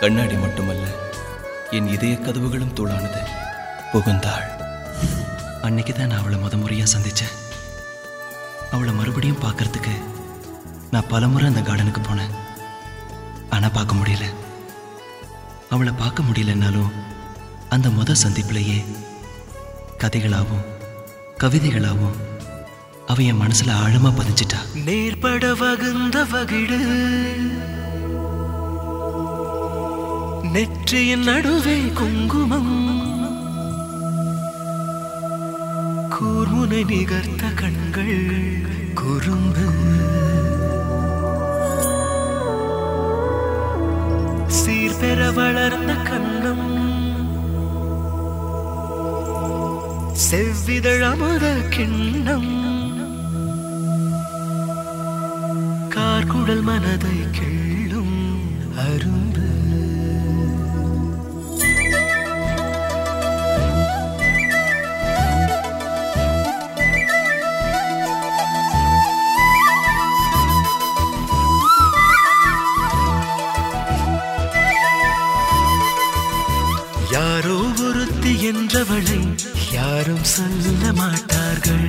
கண்ணாடி மட்டுமல்ல என் இதய கதவுகளும் தூளானது புகுந்தாள் அன்னைக்கு தான் நான் அவளை முத முறையா சந்திச்சேன் அவளை மறுபடியும் பார்க்கறதுக்கு நான் பலமுறை அந்த கார்டனுக்கு போனேன் ஆனா பார்க்க முடியல அவளை பார்க்க முடியலன்னாலும் அந்த முத சந்திப்பிலேயே கதைகளாவும் கவிதைகளாவும் அவ என் மனசுல ஆழமா பதிஞ்சிட்டா நேர்பட வகுந்த வகிடு நெற்றியின் நடுவே குங்குமம் கூர்முனை நிகர்த்த கண்கள் குறும்பு சீர்பெற வளர்ந்த கண்ணம் செவ்விதழ் அமுத கிண்ணம் கார்குடல் மனதை கிள்ளும் அரும்பு யாரோ ஒருத்தி என்றவளை யாரும் சொல்ல மாட்டார்கள்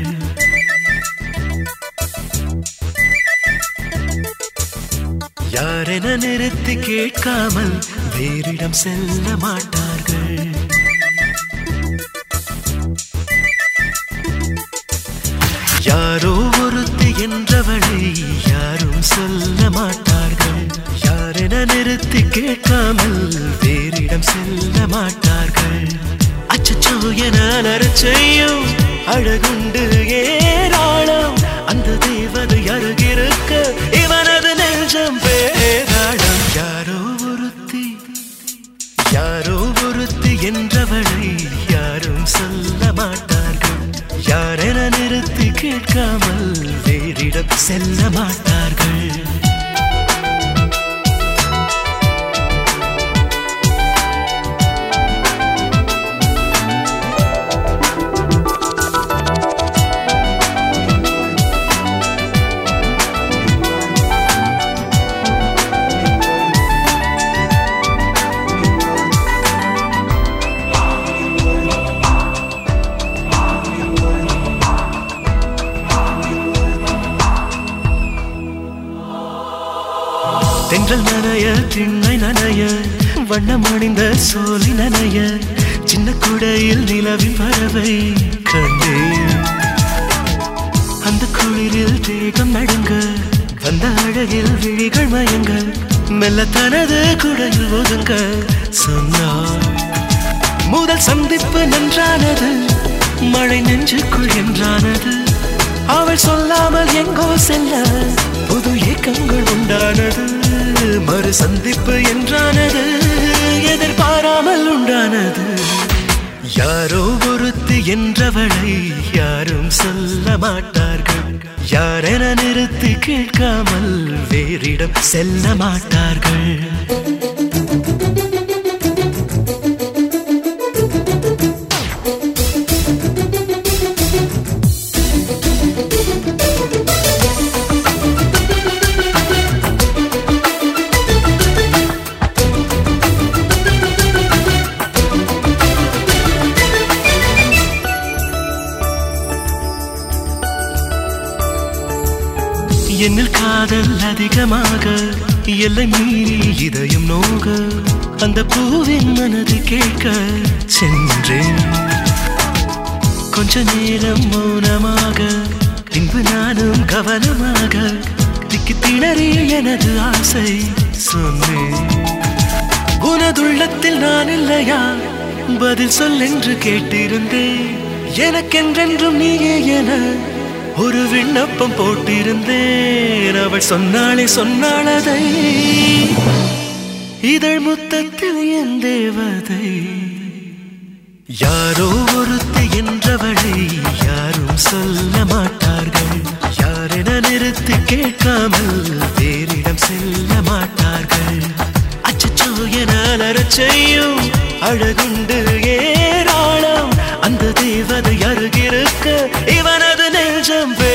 யாரென நிறுத்தி கேட்காமல் வேறிடம் செல்ல மாட்டார்கள் யாரோ ஒருத்தி என்றவளை யாரும் சொல்ல மாட்டார்கள் யாரென நிறுத்தி கேட்காமல் வேறிடம் செல்ல மாட்டார்கள் அச்சச்சோ என அலறச் செய்யும் அழகுண்டு ஏராளம் அந்த தேவதை அருகிருக்க இவனது நெஞ்சம் பேராளம் யாரோ ஒருத்தி யாரோ ஒருத்தி என்றவளை யாரும் சொல்ல மாட்டார்கள் யாரென நிறுத்தி கேட்காமல் வேறிடம் செல்ல மாட்டார்கள் தென்றல் நனைய திண்ணை நனைய வண்ணம் அணிந்த சோலி நனைய சின்ன குடையில் நிலவின் பறவை கண்டேன் அந்த குளிரில் தேகம் நடுங்க வந்த அழகில் விழிகள் மயங்க மெல்ல தனது குடையில் ஒதுங்க சொன்னார் முதல் சந்திப்பு நன்றானது மழை நெஞ்சுக்குள் என்றானது அவள் சொல்லாமல் எங்கோ செல்ல புது ஏக்கங்கள் உண்டானது மறு சந்திப்பு என்றானது எதிர்பாராமல் உண்டானது யாரோ ஒருத்தி என்றவளை யாரும் சொல்ல மாட்டார்கள் யாரென நிறுத்தி கேட்காமல் வேறிடம் செல்ல மாட்டார்கள் என்னில் காதல் அதிகமாக எல்லை மீறி இதயம் நோக அந்த பூவின் மனது கேட்க சென்றேன் கொஞ்ச நேரம் மௌனமாக பின்பு நானும் கவனமாக திக்கி திணறி எனது ஆசை சொன்னேன் உனதுள்ளத்தில் நான் இல்லையா பதில் சொல் என்று கேட்டிருந்தேன் எனக்கென்றென்றும் நீயே என ஒரு விண்ணப்பம் போட்டிருந்தேன் அவள் சொன்னாளே சொன்னாளதை இதழ் முத்தத்தில் என் தேவதை யாரோ ஒருத்தி என்றவளை யாரும் சொல்ல மாட்டார்கள் யாரென நிறுத்தி கேட்காமல் வேறிடம் செல்ல மாட்டார்கள் அச்சச்சோ என அலறச் செய்யும் அழகுண்டு ஏராளம் அந்த தேவதை அருகிருக்க இவனது நெஞ்சம் வே